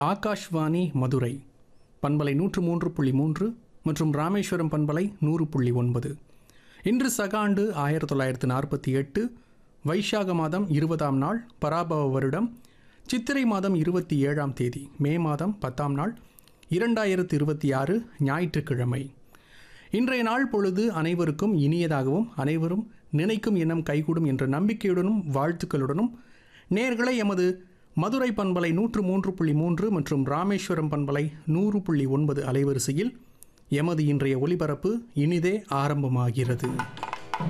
ஆகாஷ்வாணி மதுரை பண்பலை நூற்று மூன்று புள்ளி மூன்று மற்றும் ராமேஸ்வரம் பண்பலை நூறு புள்ளி ஒன்பது இன்று சகாண்டு ஆயிரத்தி தொள்ளாயிரத்து நாற்பத்தி எட்டு வைசாக மாதம் இருபதாம் நாள் பராபவ வருடம் சித்திரை மாதம் இருபத்தி ஏழாம் தேதி மே மாதம் பத்தாம் நாள் இரண்டாயிரத்து இருபத்தி ஆறு ஞாயிற்றுக்கிழமை இன்றைய நாள் பொழுது அனைவருக்கும் இனியதாகவும் அனைவரும் நினைக்கும் எண்ணம் கைகூடும் என்ற நம்பிக்கையுடனும் வாழ்த்துக்களுடனும் நேர்களை எமது மதுரை பண்பலை நூற்று மூன்று புள்ளி மூன்று மற்றும் ராமேஸ்வரம் பண்பலை நூறு புள்ளி ஒன்பது அலைவரிசையில் எமது இன்றைய ஒலிபரப்பு இனிதே ஆரம்பமாகிறது